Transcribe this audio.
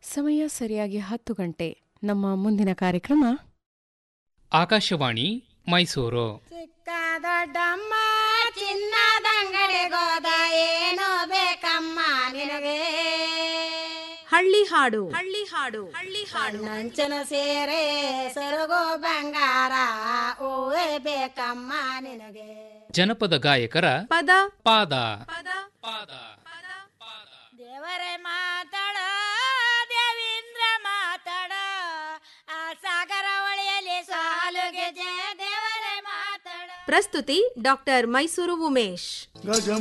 ಸಮಯ ಸರಿಯಾಗಿ ಹತ್ತು ಗಂಟೆ ನಮ್ಮ ಮುಂದಿನ ಕಾರ್ಯಕ್ರಮ ಆಕಾಶವಾಣಿ ಮೈಸೂರು ಚಿಕ್ಕ ದೊಡ್ಡಮ್ಮ ಚಿನ್ನದಂಗಡಿಗೋದ ಏನೋ ಬೇಕಮ್ಮ ನಿನಗೆ ಹಳ್ಳಿ ಹಾಡು ಹಳ್ಳಿ ಹಾಡು ಹಳ್ಳಿ ಹಾಡು ನಂಚನ ಸೇರೆ ಸೊರಗೋ ಬಂಗಾರ ಹೂವೇ ಬೇಕಮ್ಮ ನಿನಗೆ ಜನಪದ ಗಾಯಕರ ಪದ ಪಾದ ಪದ ಪಾದ ದೇವರೇ ಮಾತಾಡ ದೇವೀಂದ್ರ ಮಾತಾಡ ಆ ಸಾಗರ ಹೊಳೆಯಲ್ಲಿ ಸಾಲುಗೆ ಜಯ ದೇವರೇ ಮಾತಾಡ ಪ್ರಸ್ತುತಿ ಡಾಕ್ಟರ್ ಮೈಸೂರು ಉಮೇಶ್ ಗಜ